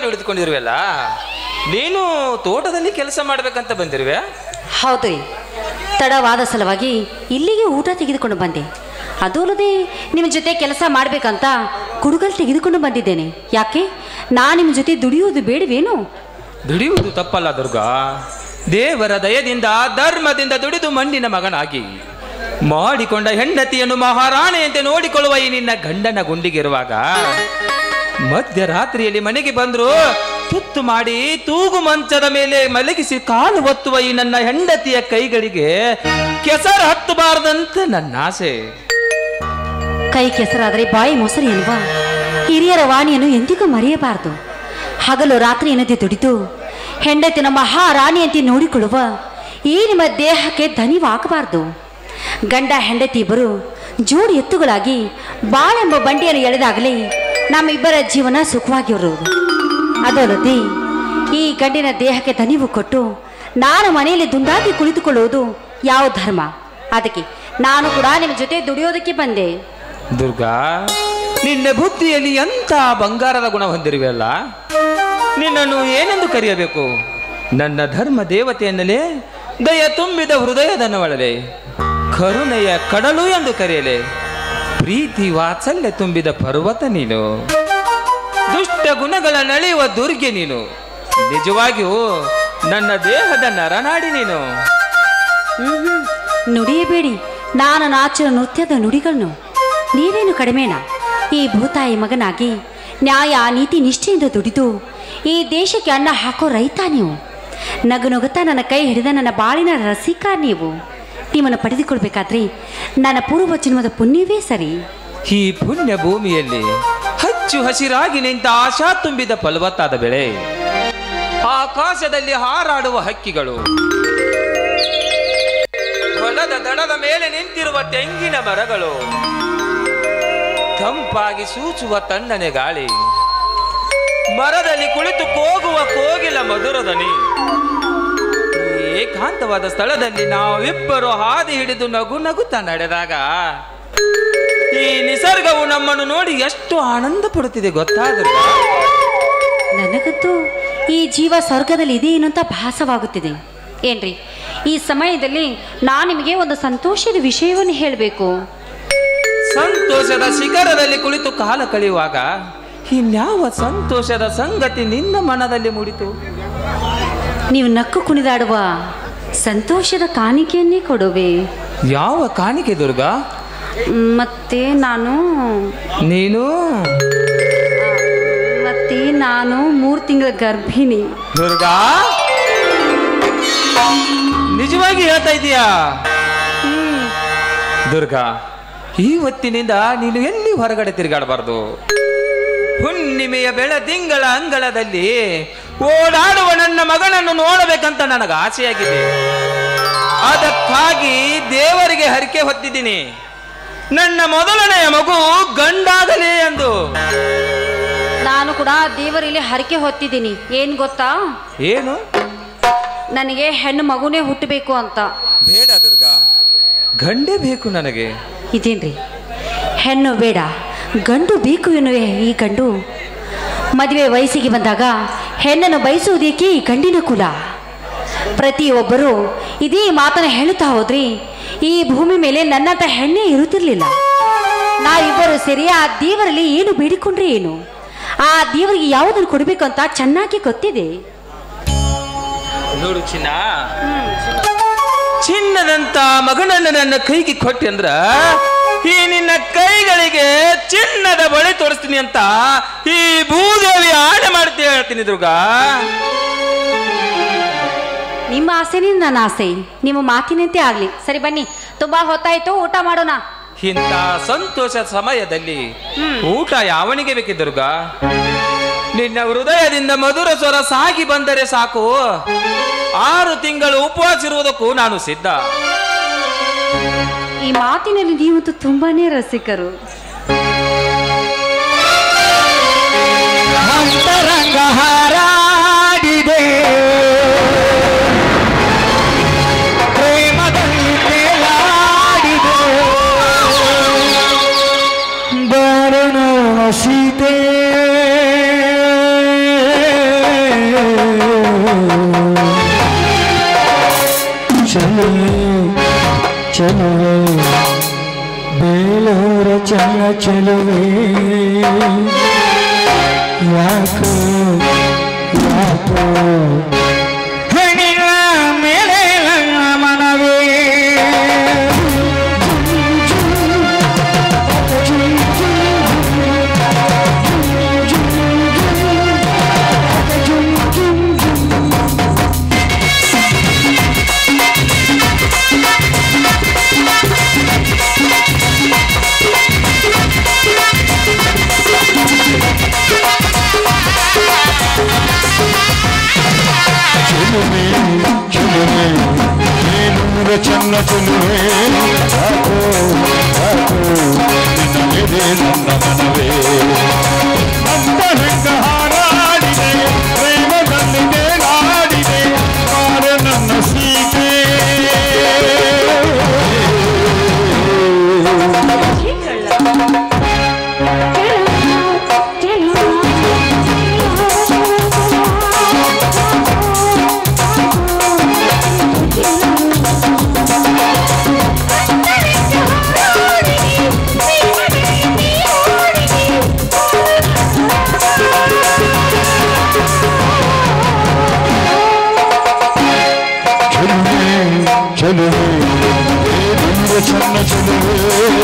ಹಿಡಿದುಕೊಂಡಿರುವೆಲ್ಲ ನೀನು ತೋಟದಲ್ಲಿ ಕೆಲಸ ಮಾಡ್ಬೇಕಂತ ಬಂದಿರುವೆ ಹೌದು ರೀ ತಡವಾದ ಸಲುವಾಗಿ ಇಲ್ಲಿಗೆ ಊಟ ತೆಗೆದುಕೊಂಡು ಬಂದೆ ಅದು ಅಲ್ಲದೆ ನಿಮ್ಮ ಜೊತೆ ಕೆಲಸ ಮಾಡಬೇಕಂತ ಕುಡುಗಲ್ ತೆಗೆದುಕೊಂಡು ಬಂದಿದ್ದೇನೆ ಯಾಕೆ ನಾನು ನಿಮ್ಮ ಜೊತೆ ದುಡಿಯುವುದು ಬೇಡವೇನು ದುಡಿಯುವುದು ತಪ್ಪಲ್ಲ ದುರ್ಗಾ ದೇವರ ದಯದಿಂದ ಧರ್ಮದಿಂದ ದುಡಿದು ಮಣ್ಣಿನ ಮಗನಾಗಿ ಮಾಡಿಕೊಂಡ ಹೆಂಡತಿಯನ್ನು ಮಹಾರಾಣಿಯಂತೆ ನೋಡಿಕೊಳ್ಳುವ ಈ ನಿನ್ನ ಗಂಡನ ಗುಂಡಿಗಿರುವಾಗ ಮಧ್ಯರಾತ್ರಿಯಲ್ಲಿ ಮನೆಗೆ ಬಂದ್ರು ತುತ್ತು ಮಾಡಿ ತೂಗು ಮಂಚದ ಮೇಲೆ ಮಲಗಿಸಿ ಕಾಲು ಒತ್ತುವ ಈ ನನ್ನ ಹೆಂಡತಿಯ ಕೈಗಳಿಗೆ ಕೆಸರು ಹತ್ತಬಾರದಂತ ನನ್ನ ಆಸೆ ಕೈ ಕೆಸರಾದರೆ ಬಾಯಿ ಮೊಸರು ಎನ್ನುವ ಹಿರಿಯರ ವಾಣಿಯನ್ನು ಎಂದಿಗೂ ಮರೆಯಬಾರದು ಹಗಲು ರಾತ್ರಿ ಎನ್ನದೆ ದುಡಿದು ಹೆಂಡತಿನ ಮಹಾರಾಣಿಯಂತೆ ನೋಡಿಕೊಳ್ಳುವ ಈ ನಿಮ್ಮ ದೇಹಕ್ಕೆ ದನಿವಾಗಬಾರದು ಗಂಡ ಹೆಂಡತಿ ಇಬ್ಬರು ಜೋಡಿ ಎತ್ತುಗಳಾಗಿ ಬಾಳೆಂಬ ಬಂಡಿಯನ್ನು ಎಳೆದಾಗಲೇ ನಮ್ಮಿಬ್ಬರ ಜೀವನ ಸುಖವಾಗಿರುವುದು ಅದಲ್ಲದೆ ಈ ಗಂಡಿನ ದೇಹಕ್ಕೆ ದನಿವು ಕೊಟ್ಟು ನಾನು ಮನೆಯಲ್ಲಿ ದುಂಡಾಗಿ ಕುಳಿತುಕೊಳ್ಳುವುದು ಯಾವ ಧರ್ಮ ಅದಕ್ಕೆ ನಾನು ಕೂಡ ನಿಮ್ಮ ಜೊತೆ ದುಡಿಯೋದಕ್ಕೆ ಬಂದೆ ದುರ್ಗಾ ನಿನ್ನ ಬುದ್ಧಿಯಲ್ಲಿ ಎಂಥ ಬಂಗಾರದ ಗುಣ ಹೊಂದಿರುವೆಯಲ್ಲ ನಿನ್ನನ್ನು ಏನೆಂದು ಕರೆಯಬೇಕು ನನ್ನ ಧರ್ಮ ದೇವತೆಯನ್ನಲೇ ದಯ ತುಂಬಿದ ಹೃದಯದನ್ನವಳಲೆ ಕರುಣೆಯ ಕಡಲು ಎಂದು ಕರೆಯಲೆ ಪ್ರೀತಿ ವಾತ್ಸಲ್ಯ ತುಂಬಿದ ಪರ್ವತ ನೀನು ದುಷ್ಟ ಗುಣಗಳ ನಳೆಯುವ ದುರ್ಗೆ ನೀನು ನಿಜವಾಗಿಯೂ ನನ್ನ ದೇಹದ ನರನಾಡಿ ನೀನು ಹ್ಮ್ ನುಡಿಯಬೇಡಿ ನಾನು ನಾಚಿನ ನೃತ್ಯದ ನುಡಿಗಳನ್ನು ನೀವೇನು ಕಡಿಮೆನಾ ಈ ಭೂತಾಯಿ ಮಗನಾಗಿ ನ್ಯಾಯ ನೀತಿ ನಿಷ್ಠೆಯಿಂದ ದುಡಿದು ಈ ದೇಶಕ್ಕೆ ಅನ್ನ ಹಾಕೋ ರೈತ ನೀವು ನಗು ನಗುತ್ತಾ ನನ್ನ ಕೈ ಹಿಡಿದ ನನ್ನ ಬಾಳಿನ ರಸಿಕ ನೀವು ನಿಮ್ಮನ್ನು ಪಡೆದುಕೊಳ್ಬೇಕಾದ್ರೆ ನನ್ನ ಪೂರ್ವ ಜನ್ಮದ ಪುಣ್ಯವೇ ಸರಿ ಈ ಪುಣ್ಯ ಭೂಮಿಯಲ್ಲಿ ಹಚ್ಚು ಹಸಿರಾಗಿ ನಿಂತ ಆಶಾ ತುಂಬಿದ ಫಲವತ್ತಾದ ಬೆಳೆ ಆಕಾಶದಲ್ಲಿ ಹಾರಾಡುವ ಹಕ್ಕಿಗಳು ಹೊಲದ ದಡದ ಮೇಲೆ ನಿಂತಿರುವ ತೆಂಗಿನ ಮರಗಳು ತಂಪಾಗಿ ಸೂಚುವ ತಣ್ಣನೆ ಗಾಳಿ ಮರದಲ್ಲಿ ಕುಳಿತು ಕೂಗುವ ಕೋಗಿಲ ಮಧುರದನಿ ಈ ಏಕಾಂತವಾದ ಸ್ಥಳದಲ್ಲಿ ನಾವಿಬ್ಬರು ಹಾದಿ ಹಿಡಿದು ನಗು ನಗುತ್ತಾ ನಡೆದಾಗ ಈ ನಿಸರ್ಗವು ನಮ್ಮನ್ನು ನೋಡಿ ಎಷ್ಟು ಆನಂದ ಪಡುತ್ತಿದೆ ಗೊತ್ತಾಗುತ್ತೆ ನನಗಂತೂ ಈ ಜೀವ ಸ್ವರ್ಗದಲ್ಲಿ ಇದೆ ಏನು ಅಂತ ಭಾಸವಾಗುತ್ತಿದೆ ಏನ್ರಿ ಈ ಸಮಯದಲ್ಲಿ ನಾನು ನಿಮಗೆ ಒಂದು ಸಂತೋಷದ ವಿಷಯವನ್ನು ಹೇಳಬೇಕು ಸಂತೋಷದ ಶಿಖರದಲ್ಲಿ ಕುಳಿತು ಕಾಲ ಕಳೆಯುವಾಗ ಇನ್ಯಾವ ಸಂತೋಷದ ಸಂಗತಿ ನಿನ್ನ ಮನದಲ್ಲಿ ಮೂಡಿತು ನೀವು ನಕ್ಕು ಕುಣಿದಾಡುವ ಸಂತೋಷದ ಕಾಣಿಕೆಯನ್ನೇ ಕೊಡುವೆ ಯಾವ ಕಾಣಿಕೆ ದುರ್ಗಾ ಮತ್ತೆ ನಾನು ನೀನು ಮತ್ತೆ ನಾನು ಮೂರು ತಿಂಗಳ ಗರ್ಭಿಣಿ ದುರ್ಗಾ ನಿಜವಾಗಿ ಹೇಳ್ತಾ ಇದೀಯಾ ದುರ್ಗಾ ಈ ಹೊತ್ತಿನಿಂದ ನೀನು ಎಲ್ಲಿ ಹೊರಗಡೆ ತಿರುಗಾಡಬಾರ್ದು ಹುಣ್ಣಿಮೆಯ ಬೆಳದಿಂಗಳ ಅಂಗಳದಲ್ಲಿ ಓಡಾಡುವ ನನ್ನ ಮಗನನ್ನು ನೋಡಬೇಕಂತ ನನಗೆ ಆಸೆಯಾಗಿದೆ ಅದಕ್ಕಾಗಿ ದೇವರಿಗೆ ಹರಿಕೆ ಹೊತ್ತಿದ್ದೀನಿ ನನ್ನ ಮೊದಲನೆಯ ಮಗು ಗಂಡಾಗಲಿ ಎಂದು ನಾನು ಕೂಡ ದೇವರಲ್ಲಿ ಹರಕೆ ಹೊತ್ತಿದ್ದೀನಿ ಏನು ಗೊತ್ತಾ ಏನು ನನಗೆ ಹೆಣ್ಣು ಮಗುನೇ ಹುಟ್ಟಬೇಕು ಅಂತ ಬೇಡ ದುರ್ಗಾ ಗಂಡೇ ಬೇಕು ನನಗೆ ಇದೇನ್ರಿ ಹೆಣ್ಣು ಬೇಡ ಗಂಡು ಬೇಕು ಎನ್ನುವೆ ಈ ಗಂಡು ಮದುವೆ ವಯಸ್ಸಿಗೆ ಬಂದಾಗ ಹೆಣ್ಣನ್ನು ಬಯಸುವುದೇಕೆ ಈ ಗಂಡಿನ ಕುಲ ಪ್ರತಿಯೊಬ್ಬರು ಇದೇ ಮಾತನ್ನು ಹೇಳುತ್ತಾ ಹೋದ್ರಿ ಈ ಭೂಮಿ ಮೇಲೆ ನನ್ನಂತ ಹೆಣ್ಣೇ ಇರುತ್ತಿರಲಿಲ್ಲ ನಾವಿಬ್ಬರು ಸೇರಿ ಆ ದೇವರಲ್ಲಿ ಏನು ಬೇಡಿಕೊಂಡ್ರೆ ಏನು ಆ ದೇವರಿಗೆ ಯಾವುದನ್ನು ಕೊಡಬೇಕು ಅಂತ ಚೆನ್ನಾಗಿ ಗೊತ್ತಿದೆ ನೋಡು ಚಿನ್ನ ಚಿನ್ನದಂತ ಮಗನನ್ನು ನನ್ನ ಕೈಗೆ ಕೊಟ್ಟಿ ಅಂದ್ರ ಈ ನಿನ್ನ ಕೈಗಳಿಗೆ ಚಿನ್ನದ ಬಳೆ ತೋರಿಸ್ತೀನಿ ಅಂತ ಈ ಭೂದೇವಿ ಆಣೆ ಮಾಡ್ತೀನಿ ಹೇಳ್ತೀನಿ ದುರ್ಗಾ ನಿಮ್ಮ ಆಸೆನೇ ನನ್ನ ಆಸೆ ನಿಮ್ಮ ಮಾತಿನಂತೆ ಆಗಲಿ ಸರಿ ಬನ್ನಿ ತುಂಬಾ ಹೊತ್ತಾಯ್ತು ಊಟ ಮಾಡೋಣ ಇಂಥ ಸಂತೋಷ ಸಮಯದಲ್ಲಿ ಊಟ ಯಾವನಿಗೆ ಬೇಕಿ ದುರ್ಗಾ ನಿನ್ನ ಹೃದಯದಿಂದ ಮಧುರ ಸ್ವರ ಸಾಗಿ ಬಂದರೆ ಸಾಕು ಆರು ತಿಂಗಳು ಉಪವಾಸ ಇರುವುದಕ್ಕೂ ನಾನು ಸಿದ್ಧ ಈ ಮಾತಿನಲ್ಲಿ ನೀವಂತೂ ತುಂಬಾನೇ ರಸಿಕರು ಅಂತರಂಗ ಹಾರಾಡಿದೆ ಪ್ರೇಮದಲ್ಲಿ ತೇಲಾಡಿದೆ ಬಾರಣ ಸೀತೆ ಚೆಲುವೆ ಬೇಲೂರ ಚನ್ನ ಚೆಲುವೆ ಯಾಕೋ ಯಾಕೋ ಹಣಿಯ ಮೇಲೆ ನನ್ನ ಮನವೇ ಚೆಲುವೆ ಚೆಲುವೆ ಬೇಲೂರ ಚನ್ನ ಚೆಲುವೆ ಯಾಕೋ ಯಾಕೋ ನಿನಗೆ ನನ್ನ ಮನವೇ ಅಂತರಂಗ ಹಾರಾಡಿದೆ ಪ್ರೇಮದಲ್ಲಿ ತೇಲಾಡಿದೆ ಕಾಡ ನನ್ನ ಸೀತೆ ಚೆಲುವೆ ಚೆಲುವೆ ಬೇಲೂರ ಚನ್ನ ಚೆಲುವೆ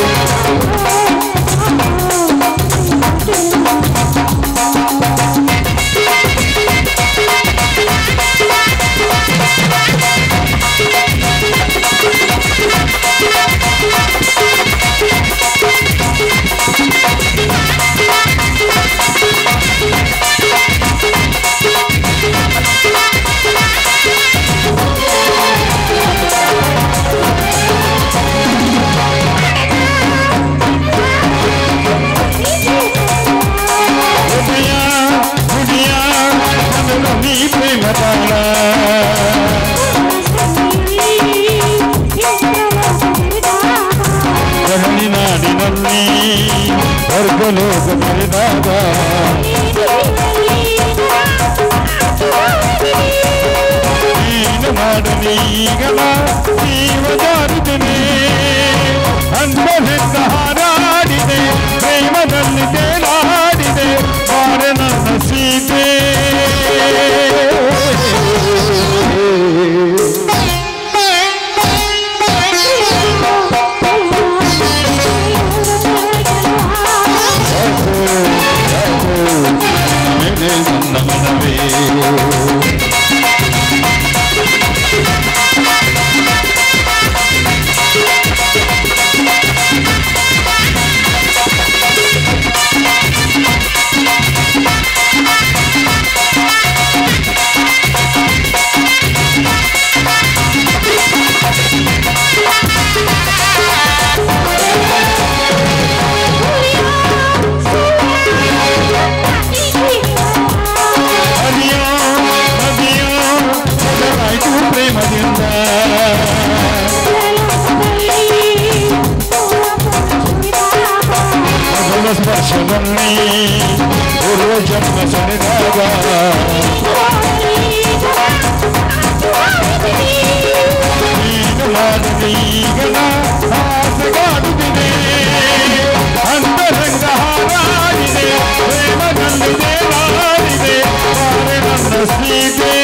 ಹೃದಯ ಹೃದಯ ನನ್ನನ್ನು ನೀ ಪ್ರೇಮ ತಾಳ ಧರಣಿ ನಾಡಿನಲ್ಲಿ ಸ್ವರ್ಗಲೋಕ ಮೆರೆದಾಗ ನೀನು ಮಾಡಲಿ ಈಗಲ ಜೀವ ಜಾರಿದ್ದೇನೆ ಅಂದಲೆಂದ ಹಾರಾಡಿದೆ ಪ್ರೇಮದಲ್ಲಿ ತೇಲಾಡಿದೆ ಮಾರೆ ನನ್ನ ಸೀತೆ ಮೇಲೆ ನನ್ನ ಮನವೇ ಹರಿಯೋ ನದಿಯೋ ಬದಲಾಯಿತು ಪ್ರೇಮದಿಂದ ಮೊದಲ ಸ್ಪರ್ಶದಲ್ಲಿ ಪೂರ್ವ ಜನ್ಮ ಸೆಳೆದಾಗ ನೀನು ಮಾಡಿದ ಈಗಲ ಆಸೆಗಾಡುತ್ತಿದೆ ಅಂತರಂಗ ಹಾರಾಡಿದೆ ಪ್ರೇಮದಲ್ಲಿ ದೇವಾಡಿದೆ ಬಾರೆ ನನ್ನ ಸೀತೆ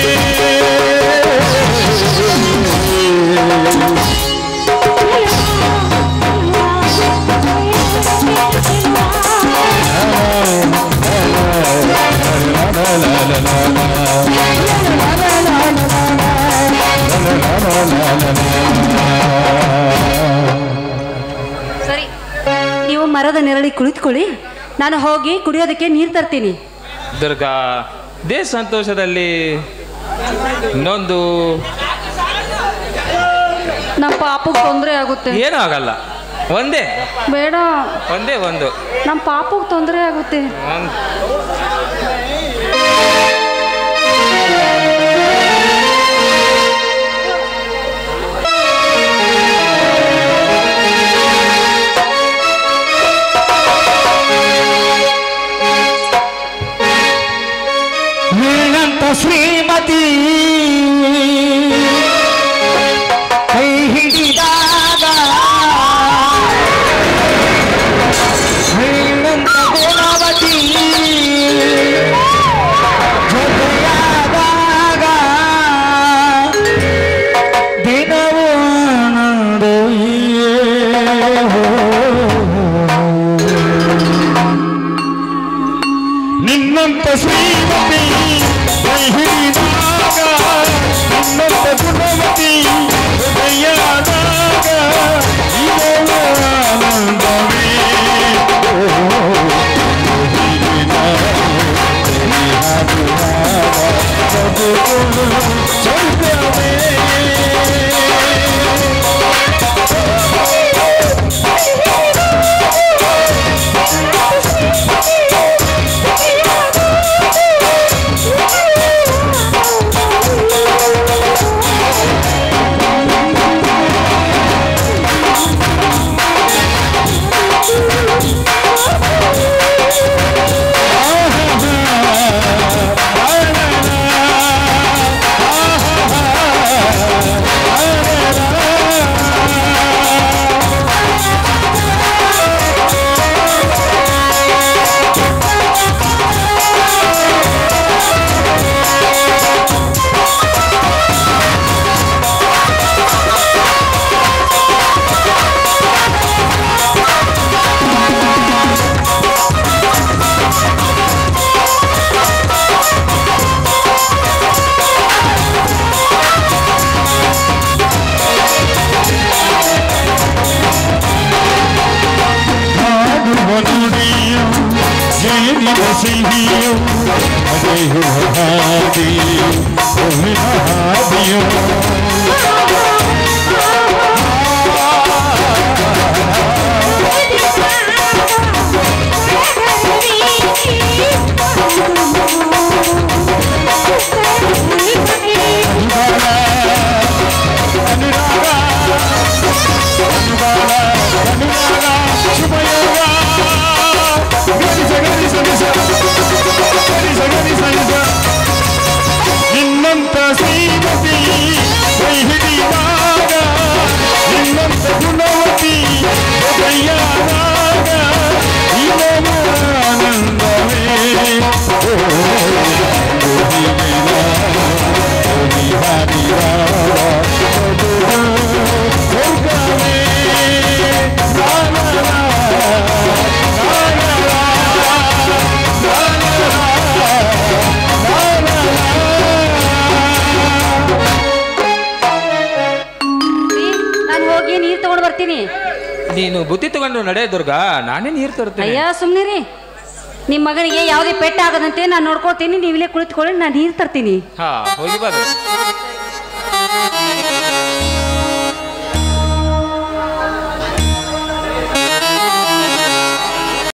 ಸರಿ ನೀವು ಮರದ ನೆರಳಿ ಕುಳಿತುಕೊಳ್ಳಿ ನಾನು ಹೋಗಿ ಕುಡಿಯೋದಕ್ಕೆ ನೀರು ತರ್ತೀನಿ ದುರ್ಗಾ ದೇ ಸಂತೋಷದಲ್ಲಿ ಇನ್ನೊಂದು ನಮ್ಮ ಪಾಪಕ್ಕೆ ತೊಂದರೆ ಆಗುತ್ತೆ ಏನೂ ಆಗಲ್ಲ ಒಂದೇ ಬೇಡ ಒಂದೇ ಒಂದು ನಮ್ಮ ಪಾಪಕ್ಕೆ ತೊಂದರೆ ಆಗುತ್ತೆ ಒಂದ್- ಏನಂತ ಶ್ರೀಮತಿ ಕೈ ಹಿಡಿದ ಸ್ವರ್ಗವೇ ಹಾಡುವ ನುಡಿಯು ಜಯನಿದ ಸಿಹಿಯು ಅದೇಯುವ ಹಾದಿಯು ಒಮ್ಮಿನ ಹಾದಿಯು ಅನುರಾಗ ಅನುರಾಗ ಅನುರಾಗ ಶುಭಯೋಗ ಗರಿಸ ಗರಿಸ ನಿಸ ಗರಿಸ ಗರಿಸ ನಿಸ ನಿನ್ನಂತ ಶ್ರೀಮತಿ ಕೈ ಹಿಡಿದಾಗ ನಿನ್ನಂತ ಗುಣವತಿ ಕೈಯಾದಾಗ ಇನ್ನೊಂದು ಆನಂದವೇ ಓ ಗೋಹಿಮೇಲ, ಗೋಹಿಹಾರಿಯ, ಮಧುರ ಸ್ವರ್ಗವೇ ಲಾ ಲಾ ಲಾ, ಲಾ ಲಾ ಲಾ, ಲಾ ಲಾ ಲಾ, ಲಾ ಲಾ ನಾನು ಹೋಗಿ ನೀರು ತಗೊಂಡು ಬರ್ತೀನಿ ನೀನು ಬುದ್ಧಿ ತಗೊಂಡು ನಡೆ ದುರ್ಗಾ ನಾನೇ ನೀರು ತರುತ್ತೇನೆ ಅಯ್ಯ ಸುಮ್ಮನೆ ರೀ ನಿಮ್ಮ ಮಗನಿಗೆ ಯಾವುದೇ ಪೆಟ್ಟ ಆಗದಂತೆ ನಾನು ನೋಡ್ಕೊಳ್ತೀನಿ ನೀವು ಇಲ್ಲೇ ಕುಳಿತುಕೊಳ್ಳಿ ನಾನು ನೀರು ತರ್ತೀನಿ ಹಾ ಹೋಗಿ ಬಾ